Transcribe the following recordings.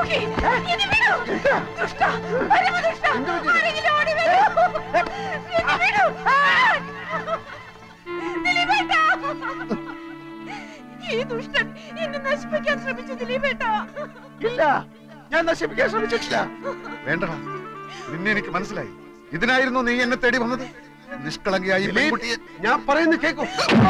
നോക്കി ഇത് വിടൂ ദുഷ്ട പരമദുഷ്ട ആരെങ്കിലും ഓടി വരൂ ഇത് വിടൂ ആ! ദിലീപേട്ടാ ഈ ദുഷ്ടൻ എന്നെ നശിപ്പിക്കാൻ ശ്രമിച്ചു ദിലീപേട്ടാ ഇല്ല ഞാൻ നശിപ്പിക്കാൻ ശ്രമിച്ചിട്ടില്ല വേണ്ടടാ നിന്നെ എനിക്ക് മനസ്സിലായി ഇതിനായിരുന്നു നീ എന്നെ തേടി വന്നത് നിഷ്കളങ്കയായി ഈ പെൺകുട്ടിയെ ഞാൻ പറയുന്നത് കേൾക്കൂ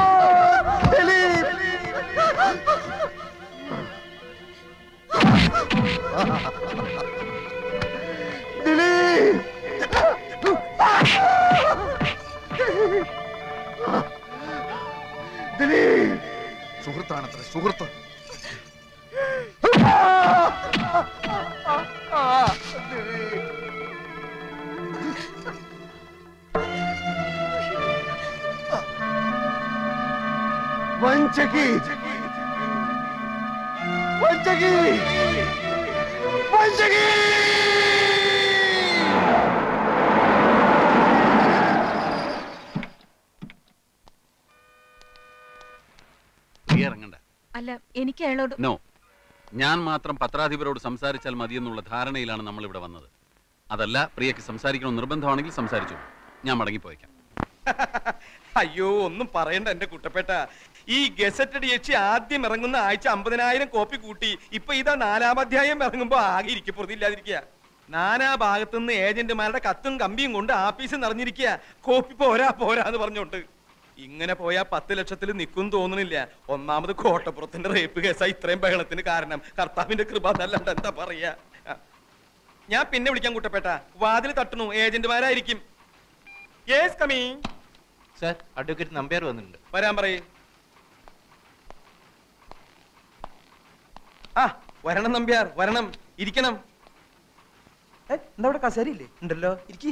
ദിലീപ് സുഹൃത്താണത്ര സുഹൃത്ത് വഞ്ചകി വഞ്ചകി വഞ്ചകി പ്രിയ ഇറങ്ങണ്ട അല്ല എനിക്ക് അയാളോട് നോ ഞാൻ മാത്രം പത്രാധിപരോട് സംസാരിച്ചാൽ മതിയെന്നുള്ള ധാരണയിലാണ് നമ്മൾ ഇവിടെ വന്നത് അതല്ല പ്രിയക്ക് സംസാരിക്കണം നിർബന്ധമാണെങ്കിൽ സംസാരിച്ചു ഞാൻ മടങ്ങിപ്പോയേക്കാം അയ്യോ ഒന്നും പറയണ്ട എന്റെ കുട്ടപ്പേട്ട ഈ ഗസറ്റഡ് യക്ഷി ആദ്യം ഇറങ്ങുന്ന ആഴ്ച അമ്പതിനായിരം കോപ്പി കൂട്ടി ഇപ്പൊ ഇതാ നാലാം അധ്യായം ഇറങ്ങുമ്പോ ആകെ ഇരിക്കപ്പുറത്തില്ലാതിരിക്കുക നാനാ ഭാഗത്തുനിന്ന് ഏജന്റുമാരുടെ കത്തും കമ്പിയും കൊണ്ട് ആഫീസ് നിറഞ്ഞിരിക്കുക കോപ്പി പോരാ പോരാ എന്ന് പറഞ്ഞോണ്ട് ഇങ്ങനെ പോയാ പത്ത് ലക്ഷത്തിൽ നിൽക്കും തോന്നുന്നില്ല ഒന്നാമത് കോട്ടപ്പുറത്തിന്റെ റേപ്പ് കേസാ ഇത്രയും ബഹളത്തിന് കാരണം കർത്താവിന്റെ കൃപ എന്നല്ലാണ്ട് എന്താ പറയാ ആ. ഞാൻ പിന്നെ വിളിക്കാൻ കുട്ടപ്പേട്ട വാതിൽ തട്ടണു ഏജന്റുമാരായിരിക്കും yes coming sir advocate Nambiar വന്നിട്ടുണ്ട് വരാൻ പറയ് ആ വരണം നമ്പ്യാർ വരണം ഇരിക്കണം ഏ, എന്താ അവിടെ കസേരയില്ലേ ഉണ്ടല്ലോ ഇരിക്കി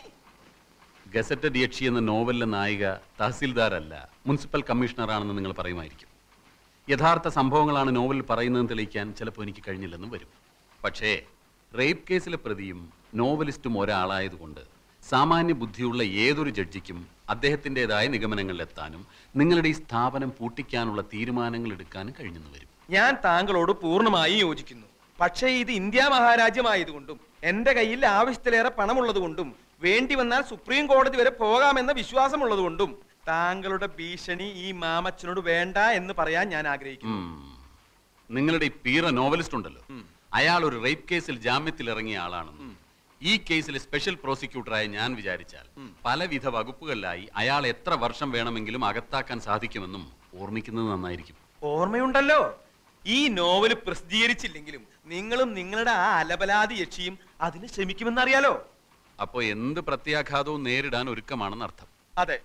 ഗസറ്റഡ് യക്ഷി എന്ന നോവലിലെ നായിക തഹസിൽദാരല്ല മുനിസിപ്പൽ കമ്മീഷണറാണെന്ന് നിങ്ങൾ പറയുമായിരിക്കും യഥാർത്ഥ സംഭവങ്ങളാണ് നോവലിൽ പറയുന്നതെന്ന് തെളിയിക്കാൻ ചിലപ്പോൾ എനിക്ക് കഴിഞ്ഞില്ലെന്നും വരും പക്ഷേ റേപ്പ് കേസിലെ പ്രതിയും നോവലിസ്റ്റും ഒരാളായതുകൊണ്ട് സാമാന്യ ബുദ്ധിയുള്ള ഏതൊരു ജഡ്ജിക്കും അദ്ദേഹത്തിൻ്റെതായ നിഗമനങ്ങളിലെത്താനും നിങ്ങളുടെ ഈ സ്ഥാപനം പൂട്ടിക്കാനുള്ള തീരുമാനങ്ങൾ എടുക്കാനും കഴിഞ്ഞെന്ന് വരും ഞാൻ താങ്കളോട് പൂർണ്ണമായി യോജിക്കുന്നു പക്ഷേ ഇത് ഇന്ത്യ മഹാരാജ്യമായതുകൊണ്ടും എന്റെ കയ്യിൽ ആവശ്യത്തിലേറെ പണമുള്ളത് കൊണ്ടും വേണ്ടി വന്നാൽ സുപ്രീം കോടതി വരെ പോകാമെന്ന വിശ്വാസമുള്ളത് കൊണ്ടും താങ്കളുടെ ഭീഷണി ഈ മാമച്ചനോട് വേണ്ട എന്ന് പറയാൻ ഞാൻ ആഗ്രഹിക്കുന്നു ഉം. നിങ്ങളുടെ ഈ പീറ നോവലിസ്റ്റ് ഉണ്ടല്ലോ അയാൾ ഒരു റേപ്പ് കേസിൽ ജാമ്യത്തിൽ ഇറങ്ങിയ ആളാണെന്നും ഈ കേസിലെ സ്പെഷ്യൽ പ്രോസിക്യൂട്ടറായി ഞാൻ വിചാരിച്ചാൽ പലവിധ വകുപ്പുകളിലായി അയാൾ എത്ര വർഷം വേണമെങ്കിലും അകത്താക്കാൻ സാധിക്കുമെന്നും ഓർമ്മിക്കുന്നത് നന്നായിരിക്കും ഓർമ്മയുണ്ടല്ലോ ഈ നോവല് പ്രസിദ്ധീകരിച്ചില്ലെങ്കിലും നിങ്ങളും നിങ്ങളുടെ ആ അലബലാതി യക്ഷിയും അതിന് ശ്രമിക്കുമെന്നറിയാലോ അപ്പോൾ എന്ത് പ്രത്യാഘാതവും നേരിടാൻ ഒരുക്കമാണെന്ന് അർത്ഥം അതെ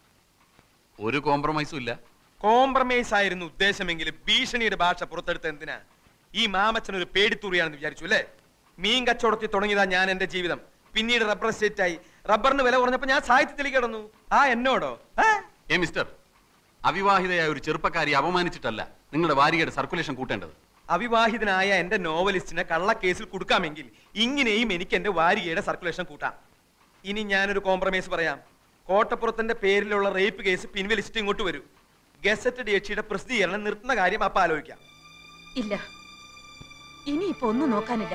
ഒരു കോംപ്രമൈസും ഇല്ല കോംപ്രമൈസ് ആയിരുന്നു ഉദ്ദേശമെങ്കിലും ഭീഷണിയുടെ ഭാഷ പുറത്തെടുത്ത എന്തിനാ ഈ മാമച്ചൻ ഒരു പേടിത്തൂറിയാണെന്ന് വിചാരിച്ചു അല്ലേ മീൻ കച്ചവടത്തിൽ തുടങ്ങിയതാ ഞാൻ എന്റെ ജീവിതം പിന്നീട് റബ്ബർ എസ്റ്റേറ്റ് ആയി റബ്ബറിന് വില കുറഞ്ഞപ്പോ ഞാൻ സാഹിത്യത്തിലേക്ക് കിടന്നു ആ എന്നോടോ ഏ? ഏ മിസ്റ്റർ അവിവാഹിതയായ ഒരു ചെറുപ്പക്കാരി അപമാനിച്ചിട്ടല്ല നിങ്ങളുടെ വാരികയുടെ സർക്കുലേഷൻ കൂട്ടേണ്ടത് അവിവാഹിതനായ എന്റെ നോവലിസ്റ്റിനെ കള്ളക്കേസിൽ കൊടുക്കാമെങ്കിൽ ഇങ്ങനെയും എനിക്ക് എന്റെ വാരികയുടെ സർക്കുലേഷൻ കൂട്ടാം ഇനി ഞാനൊരു കോംപ്രമൈസ് പറയാം കോട്ടപ്പുറത്തിന്റെ പേരിലുള്ള റേപ്പ് കേസ് പിൻവലിച്ചിട്ട് ഇങ്ങോട്ട് വരൂ ഗസറ്റഡ് യക്ഷിയുടെ പ്രസിദ്ധീകരണം നിർത്തുന്ന കാര്യം അപ്പൊ ആലോചിക്കാം ഇല്ല ഇനിയിപ്പോ ഒന്നും നോക്കാനില്ല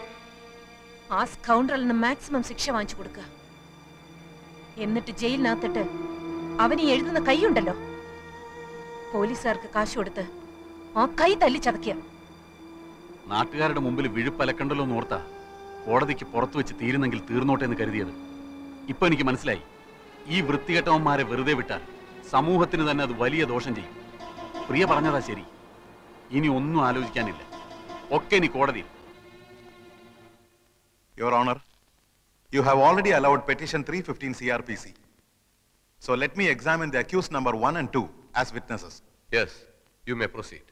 ആ സ്കൗണ്ടറലിന് മാക്സിമം ശിക്ഷ വാങ്ങിച്ചു കൊടുക്കുക എന്നിട്ട് ജയിലിനകത്തിട്ട് അവന് ഈ എഴുതുന്ന കൈയുണ്ടല്ലോ പോലീസുകാർക്ക് കാശ് കൊടുത്ത് ആ കൈ തല്ലി ചതക്കുക നാട്ടുകാരുടെ മുമ്പിൽ വിഴുപ്പലക്കണ്ടല്ലോ എന്ന് ഓർത്താ കോടതിക്ക് പുറത്തു വെച്ച് തീരുന്നെങ്കിൽ തീർന്നോട്ടെ എന്ന് കരുതിയത് ഇപ്പൊ എനിക്ക് മനസ്സിലായി ഈ വൃത്തികെട്ടവന്മാരെ വെറുതെ വിട്ടാൽ സമൂഹത്തിന് തന്നെ അത് വലിയ ദോഷം ചെയ്യും പ്രിയ പറഞ്ഞതാ ശരി ഇനി ഒന്നും ആലോചിക്കാനില്ല ഒക്കെ ഇനി കോടതിയിൽ Your Honor, you have already allowed petition 315 CRPC. So let me examine the accused number 1 and 2 as witnesses. Yes, you may proceed.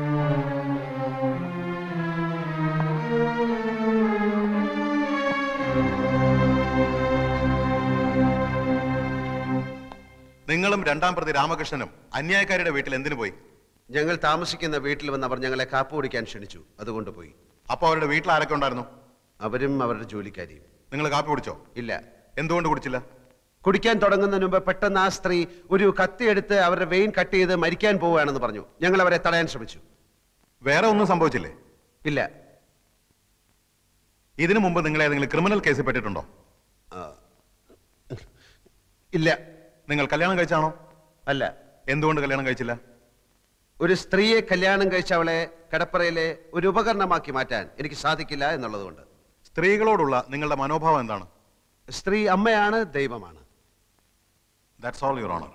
നിങ്ങളും രണ്ടാം പ്രതി രാമകൃഷ്ണനും അന്യായക്കാരുടെ വീട്ടിൽ എന്തിനു പോയി ഞങ്ങൾ താമസിക്കുന്ന വീട്ടിൽ വന്ന് അവർ ഞങ്ങളെ കാപ്പ് കുടിക്കാൻ ക്ഷണിച്ചു അതുകൊണ്ട് പോയി അപ്പോൾ അവരുടെ വീട്ടിൽ ആരൊക്കെ ഉണ്ടായിരുന്നു അവരും അവരുടെ ജോലിക്കാരിയും നിങ്ങൾ കാപ്പി കുടിച്ചോ ഇല്ല എന്തുകൊണ്ട് കുടിച്ചില്ല കുടിക്കാൻ തുടങ്ങുന്നതിന് മുമ്പ് പെട്ടെന്ന് ആ സ്ത്രീ ഒരു കത്തിയെടുത്ത് അവരുടെ വെയിൻ കട്ട് ചെയ്ത് മരിക്കാൻ പോവുകയാണെന്ന് പറഞ്ഞു ഞങ്ങൾ അവരെ തടയാൻ ശ്രമിച്ചു വേറെ ഒന്നും സംഭവിച്ചില്ലേ ഇല്ല ഇതിനു മുമ്പ് നിങ്ങൾ ഏതെങ്കിലും ക്രിമിനൽ കേസിൽ പെട്ടിട്ടുണ്ടോ ഇല്ല നിങ്ങൾ കല്യാണം കഴിച്ചാണോ അല്ല എന്തുകൊണ്ട് കല്യാണം കഴിച്ചില്ല ഒരു സ്ത്രീയെ കല്യാണം കഴിച്ച അവളെ കടപ്പറയിലെ ഒരു ഉപകരണമാക്കി മാറ്റാൻ എനിക്ക് സാധിക്കില്ല എന്നുള്ളതുകൊണ്ട് സ്ത്രീകളോടുള്ള നിങ്ങളുടെ മനോഭാവം എന്താണ് സ്ത്രീ അമ്മയാണ് ദൈവമാണ് ദാറ്റ്സ് ഓൾ യുവർ ഓണർ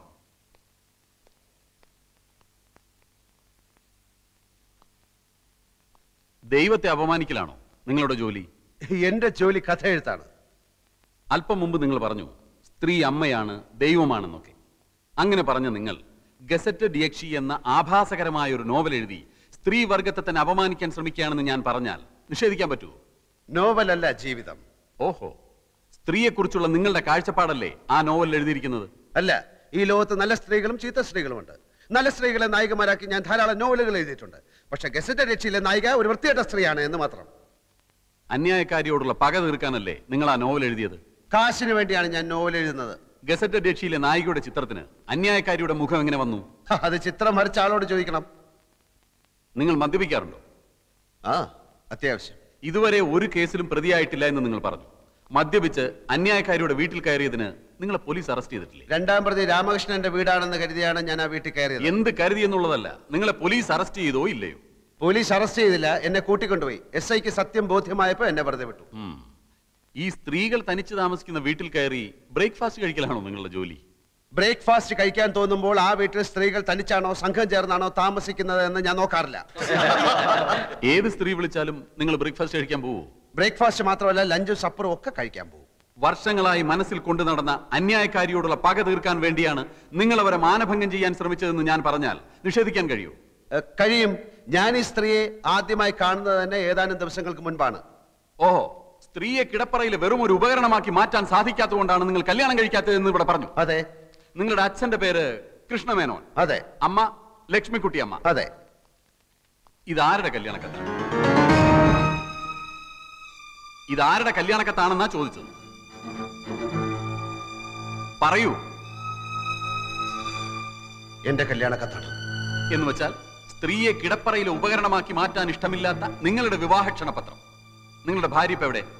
ദൈവത്തെ അപമാനിക്കലാണോ നിങ്ങളുടെ ജോലി എന്റെ ജോലി കഥ എഴുത്താണ് അല്പം മുമ്പ് നിങ്ങൾ പറഞ്ഞു സ്ത്രീ അമ്മയാണ് ദൈവമാണെന്നൊക്കെ അങ്ങനെ പറഞ്ഞ നിങ്ങൾ ഗസറ്റ് ഡിയക്ഷി എന്ന ആഭാസകരമായ ഒരു നോവൽ എഴുതി സ്ത്രീ വർഗത്തെ തന്നെ അപമാനിക്കാൻ ശ്രമിക്കുകയാണെന്ന് ഞാൻ പറഞ്ഞാൽ നിഷേധിക്കാൻ പറ്റുമോ നോവലല്ല ജീവിതം ഓഹോ സ്ത്രീയെക്കുറിച്ചുള്ള നിങ്ങളുടെ കാഴ്ചപ്പാടല്ലേ ആ നോവലിൽ എഴുതിയിരിക്കുന്നത് അല്ല ഈ ലോകത്ത് നല്ല സ്ത്രീകളും ചീത്ത സ്ത്രീകളുമുണ്ട് നല്ല സ്ത്രീകളെ നായികമാരാക്കി ഞാൻ ധാരാളം നോവലുകൾ എഴുതിയിട്ടുണ്ട് പക്ഷെ ഗസറ്റ് രക്ഷയിലെ നായിക ഒരു വൃത്തികെട്ട സ്ത്രീയാണ് എന്ന് മാത്രം അന്യായക്കാരിയോടുള്ള പക തീർക്കാനല്ലേ നിങ്ങൾ ആ നോവൽ എഴുതിയത് കാശിന് വേണ്ടിയാണ് ഞാൻ നോവൽ എഴുതുന്നത് ഗസറ്റ് രക്ഷയിലെ നായികയുടെ ചിത്രത്തിന് അന്യായക്കാരിയുടെ മുഖം എങ്ങനെ വന്നു ഹ, അത് ചിത്രം വരച്ച ആളോട് ചോദിക്കണം നിങ്ങൾ മദ്യപിക്കാറുണ്ടോ ആ അത്യാവശ്യം ഇതുവരെ ഒരു കേസിലും പ്രതിയായിട്ടില്ല എന്ന് നിങ്ങൾ പറഞ്ഞു മദ്യപിച്ച് അന്യായക്കാരിയുടെ വീട്ടിൽ കയറിയതിന് നിങ്ങളെ പോലീസ് അറസ്റ്റ് ചെയ്തിട്ടില്ലേ രണ്ടാം പ്രതി രാമകൃഷ്ണന്റെ വീടാണെന്ന് കരുതിയാണ് ഞാൻ ആ വീട്ടിൽ കയറിയത് എന്ത് കരുതി എന്നുള്ളതല്ല നിങ്ങളെ പോലീസ് അറസ്റ്റ് ചെയ്തോ ഇല്ലയോ പോലീസ് അറസ്റ്റ് ചെയ്തില്ല എന്നെ കൂട്ടിക്കൊണ്ടുപോയി എസ് ഐക്ക് സത്യം ബോധ്യമായപ്പോ എന്നെ വെറുതെ വിട്ടു ഉം. ഈ സ്ത്രീകൾ തനിച്ച് താമസിക്കുന്ന വീട്ടിൽ കയറി ബ്രേക്ക്ഫാസ്റ്റ് കഴിക്കലാണോ നിങ്ങളുടെ ജോലി ബ്രേക്ക്ഫാസ്റ്റ് കഴിക്കാൻ തോന്നുമ്പോൾ ആ വീട്ടിൽ സ്ത്രീകൾ തനിച്ചാണോ സംഘം ചേർന്നാണോ താമസിക്കുന്നത് എന്ന് ഞാൻ നോക്കാറില്ല ഏത് സ്ത്രീ വിളിച്ചാലും നിങ്ങൾ ബ്രേക്ക്ഫാസ്റ്റ് കഴിക്കാൻ പോവോ ബ്രേക്ക്ഫാസ്റ്റ് മാത്രമല്ല ലഞ്ചും സപ്പറും ഒക്കെ കഴിക്കാൻ പോകും വർഷങ്ങളായി മനസ്സിൽ കൊണ്ടു നടന്ന അന്യായക്കാരിയോടുള്ള പക തീർക്കാൻ വേണ്ടിയാണ് നിങ്ങൾ അവരെ മാനഭംഗം ചെയ്യാൻ ശ്രമിച്ചതെന്ന് ഞാൻ പറഞ്ഞാൽ നിഷേധിക്കാൻ കഴിയൂ ഏഹ്, കഴിയും ഞാൻ ഈ സ്ത്രീയെ ആദ്യമായി കാണുന്നത് തന്നെ ഏതാനും ദിവസങ്ങൾക്ക് മുൻപാണ് ഓഹോ സ്ത്രീയെ കിടപ്പറയിൽ വെറും ഒരു ഉപകരണമാക്കി മാറ്റാൻ സാധിക്കാത്തതുകൊണ്ടാണ് നിങ്ങൾ കല്യാണം കഴിക്കാത്തതെന്ന് ഇവിടെ പറഞ്ഞു അതെ നിങ്ങളുടെ അച്ഛന്റെ പേര് കൃഷ്ണമേനോൻ അതെ അമ്മ ലക്ഷ്മിക്കുട്ടി അമ്മ അതെ ഇതാരുടെ കല്യാണക്കത്താണ് ഇതാരുടെ കല്യാണക്കത്താണെന്നാ ചോദിച്ചത് പറയൂ എന്റെ കല്യാണ കത്താണ് എന്ന് വെച്ചാൽ സ്ത്രീയെ കിടപ്പറയിലെ ഉപകരണമാക്കി മാറ്റാൻ ഇഷ്ടമില്ലാത്ത നിങ്ങളുടെ വിവാഹ ക്ഷണപത്രം നിങ്ങളുടെ ഭാര്യ ഇപ്പൊ എവിടെ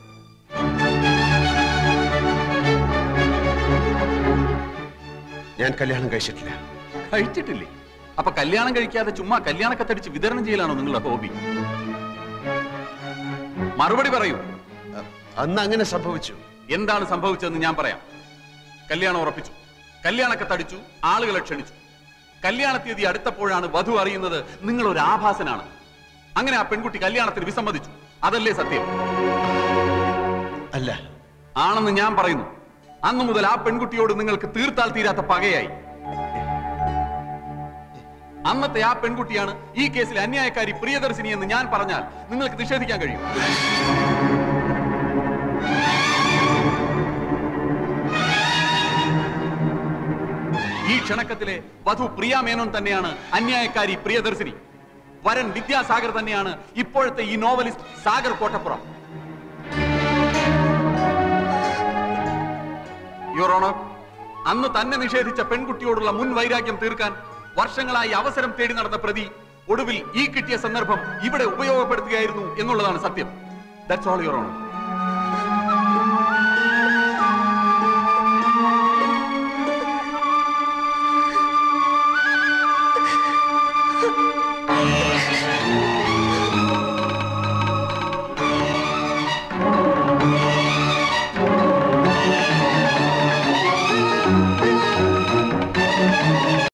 ഞാൻ കല്യാണം കഴിച്ചിട്ടില്ല കഴിച്ചിട്ടില്ലേ അപ്പൊ കല്യാണം കഴിക്കാതെ ചുമ്മാ കല്യാണക്കത്തടിച്ച് വിതരണം ചെയ്യലാണോ നിങ്ങളുടെ ഹോബി മറുപടി പറയൂ അഹ്, അന്ന് അങ്ങനെ സംഭവിച്ചു എന്താണ് സംഭവിച്ചതെന്ന് ഞാൻ പറയാം കല്യാണം ഉറപ്പിച്ചു കല്യാണക്കത്തടിച്ചു ആളുകളെ ക്ഷണിച്ചു കല്യാണ തീയതി അടുത്തപ്പോഴാണ് വധു അറിയുന്നത് നിങ്ങൾ ഒരു ആഭാസനാണ് അങ്ങനെ ആ പെൺകുട്ടി കല്യാണത്തിന് വിസമ്മതിച്ചു അതല്ലേ സത്യം അല്ല ആണെന്ന് ഞാൻ പറയുന്നു അന്നു മുതൽ ആ പെൺകുട്ടിയോട് നിങ്ങൾക്ക് തീർത്താൽ തീരാത്ത പകയായി അന്നത്തെ ആ പെൺകുട്ടിയാണ് ഈ കേസിൽ അന്യായക്കാരി പ്രിയദർശിനി എന്ന് ഞാൻ പറഞ്ഞാൽ നിങ്ങൾക്ക് നിഷേധിക്കാൻ കഴിയും ഈ ക്ഷണക്കത്തിലെ വധു പ്രിയ മേനോൻ തന്നെയാണ് അന്യായക്കാരി പ്രിയദർശിനി വരൻ വിദ്യാസാഗർ തന്നെയാണ് ഇപ്പോഴത്തെ ഈ novelist Sagar Kottappuram your honour അന്ന് തന്നെ നിഷേധിച്ച പെൺകുട്ടിയോടുള്ള മുൻ വൈരാഗ്യം തീർക്കാൻ വർഷങ്ങളായി അവസരം തേടി നടന്ന പ്രതി ഒടുവിൽ ഈ കിട്ടിയ സന്ദർഭം ഇവിടെ ഉപയോഗപ്പെടുത്തുകയായിരുന്നു എന്നുള്ളതാണ് സത്യം ദാറ്റ്സ് ഓൾ യുവർ ഓണർ ആ